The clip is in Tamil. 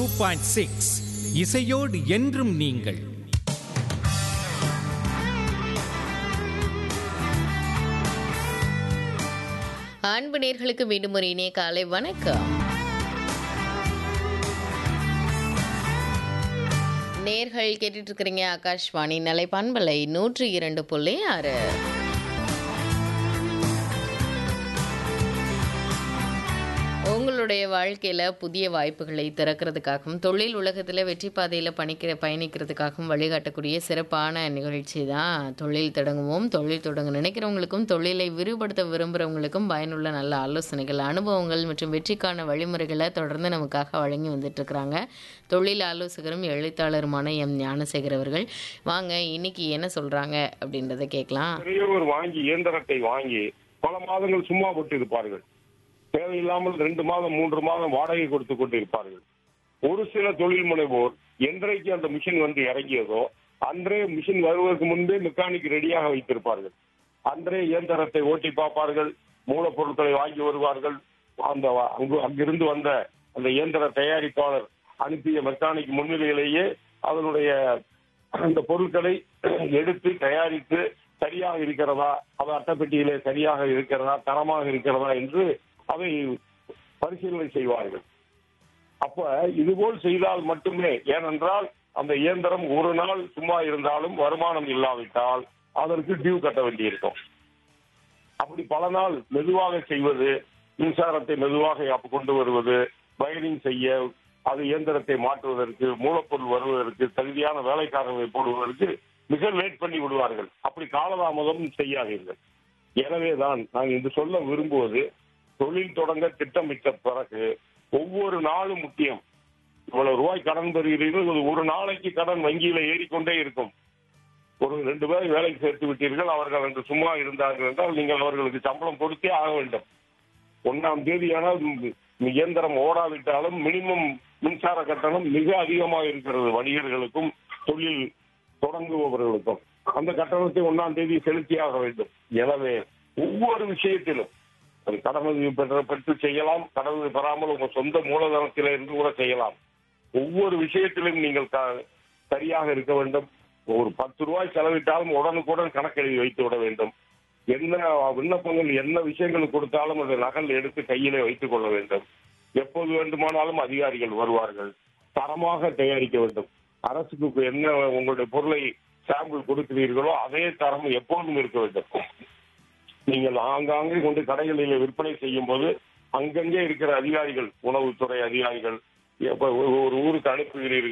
பாயிண்ட் சிக்ஸ் இசையோடு என்றும் நீங்கள் அன்பு நேர்களுக்கு மீண்டும் ஒரு இணைய காலை வணக்கம் நேர்கள் கேட்டுட்டு இருக்கிறீங்க ஆகாஷ்வாணி நிலை பண்பலை நூற்றி இரண்டு புள்ளி ஆறு உங்களுடைய வாழ்க்கையில் புதிய வாய்ப்புகளை திறக்கிறதுக்காகவும் தொழில் உலகத்தில் வெற்றி பாதையில் பணிக்கிற பயணிக்கிறதுக்காகவும் வழிகாட்டக்கூடிய சிறப்பான நிகழ்ச்சி தான் தொழில் தொடங்குவோம் தொழில் தொடங்க நினைக்கிறவங்களுக்கும் தொழிலை விரிவுபடுத்த விரும்புகிறவங்களுக்கும் பயனுள்ள நல்ல ஆலோசனைகள் அனுபவங்கள் மற்றும் வெற்றிக்கான வழிமுறைகளை தொடர்ந்து நமக்காக வழங்கி வந்துட்டு இருக்கிறாங்க தொழில் ஆலோசகரும் எழுத்தாளருமான எம் ஞானசேகர் அவர்கள் வாங்க இன்னைக்கு என்ன சொல்றாங்க அப்படின்றத கேட்கலாம் பெரியவர் வாங்கி இயந்திரத்தை வாங்கி பல மாதங்கள் சும்மா போட்டு இருப்பார்கள் தேவையில்லாமல் ரெண்டு மாதம் மூன்று மாதம் வாடகை கொடுத்து கொண்டு இருப்பார்கள் ஒரு சில தொழில் முனைவோர் என்றைக்கு அந்த மிஷின் வந்து இறங்கியதோ அன்றே மிஷின் வருவதற்கு முன்பே மெக்கானிக் ரெடியாக வைத்திருப்பார்கள் அன்றே இயந்திரத்தை ஓட்டி பார்ப்பார்கள் மூலப்பொருட்களை வாங்கி வருவார்கள் அந்த வ- அங்கு அங்கிருந்து வந்த அந்த இயந்திர தயாரிப்பாளர் அனுப்பிய மெக்கானிக் முன்னிலையிலேயே அதனுடைய அந்த பொருட்களை எடுத்து தயாரித்து சரியாக இருக்கிறதா அது அட்டைப்பெட்டியிலே சரியாக இருக்கிறதா தரமாக இருக்கிறதா என்று அதை பரிசீலனை செய்வார்கள் அப்ப இதுபோல் செய்தால் மட்டுமே ஏனென்றால் அந்த இயந்திரம் ஒரு நாள் சும்மா இருந்தாலும் வருமானம் இல்லாவிட்டால் அதற்கு டியூ கட்ட வேண்டியிருக்கும் அப்படி பல நாள் மெதுவாக செய்வது மின்சாரத்தை மெதுவாக அப்ப கொண்டு வருவது வயரிங் செய்ய அது இயந்திரத்தை மாற்றுவதற்கு மூலப்பொருள் வருவதற்கு தகுதியான வேலைக்காரர்களை போடுவதற்கு மிக லேட் பண்ணி விடுவார்கள் அப்படி காலதாமதம் செய்யாதீர்கள் எனவேதான் நான் இன்று சொல்ல விரும்புவது தொழில் தொடங்க திட்டமிட்ட பிறகு ஒவ்வொரு நாளும் முக்கியம் இவ்வளவு ரூபாய் கடன் பெறுகிறீர்கள் இது ஒரு நாளைக்கு கடன் வங்கியில ஏறிக்கொண்டே இருக்கும் ஒரு ரெண்டு பேரை வேலைக்கு சேர்த்து விட்டீர்கள் அவர்கள் அன்று சும்மா இருந்தார்கள் என்றால் நீங்கள் அவர்களுக்கு சம்பளம் கொடுத்தே ஆக வேண்டும் ஒன்னாம் தேதியானால் ம், இயந்திரம் ஓடாவிட்டாலும் மினிமம் மின்சார கட்டணம் மிக அதிகமாக இருக்கிறது வணிகர்களுக்கும் தொழில் தொடங்குபவர்களுக்கும் அந்த கட்டணத்தை ஒன்னாம் தேதி செலுத்தியாக வேண்டும் எனவே ஒவ்வொரு விஷயத்திலும் அது கடனுதவி பெற்ற பெற்று செய்யலாம் கடனுதவி பெறாமல் உங்க சொந்த மூலதனத்தில இருந்து கூட செய்யலாம் ஒவ்வொரு விஷயத்திலும் நீங்கள் க- சரியாக இருக்க வேண்டும் ஒரு பத்து ரூபாய் செலவிட்டாலும் உடனுக்குடன் கணக்கெழுதி வைத்து விட வேண்டும் என்ன விண்ணப்பங்கள் என்ன விஷயங்கள் கொடுத்தாலும் அந்த நகல் எடுத்து கையிலே வைத்துக் கொள்ள வேண்டும் எப்போது வேண்டுமானாலும் அதிகாரிகள் வருவார்கள் தரமாக தயாரிக்க வேண்டும் அரசுக்கு என்ன உங்களுடைய பொருளை சாம்பிள் கொடுக்கிறீர்களோ அதே தரம் எப்போதும் இருக்க வேண்டும் நீங்கள் ஆங்காங்கே கொண்டு கடைகளில் விற்பனை செய்யும் போது அங்கங்கே இருக்கிற அதிகாரிகள் உணவுத்துறை அதிகாரிகள் எப்ப ஒரு ஒரு ஊருக்கு அனுப்புகிறீர்கள்